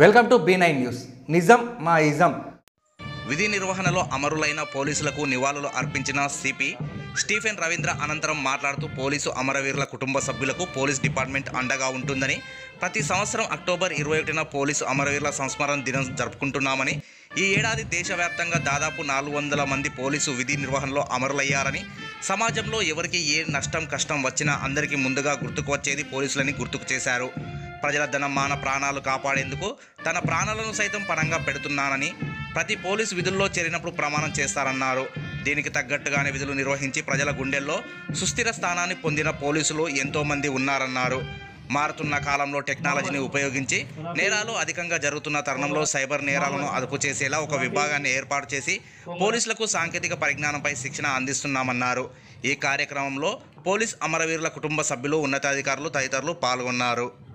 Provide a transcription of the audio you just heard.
welcome to B nine news నిజం మా ism విధి నిర్వహణలో అమరులైన పోలీసులకు నివాళులు అర్పించిన సిపి స్టీఫెన్ రవీంద్ర అనంతరం మాట్లాడుతూ పోలీసు అమరవీరుల కుటుంబ సభ్యులకు పోలీస్ డిపార్ట్మెంట్ అండగా ఉంటుందని ప్రతి సంవత్సరం అక్టోబర్ ఇరవై ఒకటిన పోలీసు అమరవీరుల సంస్మరణ దినం జరుపుకుంటున్నామని ఈ ఏడాది దేశవ్యాప్తంగా దాదాపు నాలుగు వందల మంది పోలీసు విధి నిర్వహణలో అమరులయ్యారని సమాజంలో ఎవరికి ఏ నష్టం కష్టం వచ్చినా అందరికీ ముందుగా గుర్తుకు వచ్చేది పోలీసులని గుర్తుకు చేశారు ప్రజల ధనం మాన ప్రాణాలు కాపాడేందుకు తన ప్రాణాలను సైతం పణంగా పెడుతున్నానని ప్రతి పోలీసు విధుల్లో చేరినప్పుడు ప్రమాణం చేస్తారన్నారు దీనికి తగ్గట్టుగానే విధులు నిర్వహించి ప్రజల గుండెల్లో సుస్థిర స్థానాన్ని పొందిన పోలీసులు ఎంతోమంది ఉన్నారన్నారు మారుతున్న కాలంలో టెక్నాలజీని ఉపయోగించి నేరాలు అధికంగా జరుగుతున్న తరుణంలో సైబర్ నేరాలను అదుపు చేసేలా ఒక విభాగాన్ని ఏర్పాటు చేసి పోలీసులకు సాంకేతిక పరిజ్ఞానంపై శిక్షణ అందిస్తున్నామన్నారు ఈ కార్యక్రమంలో పోలీస్ అమరవీరుల కుటుంబ సభ్యులు ఉన్నతాధికారులు తదితరులు పాల్గొన్నారు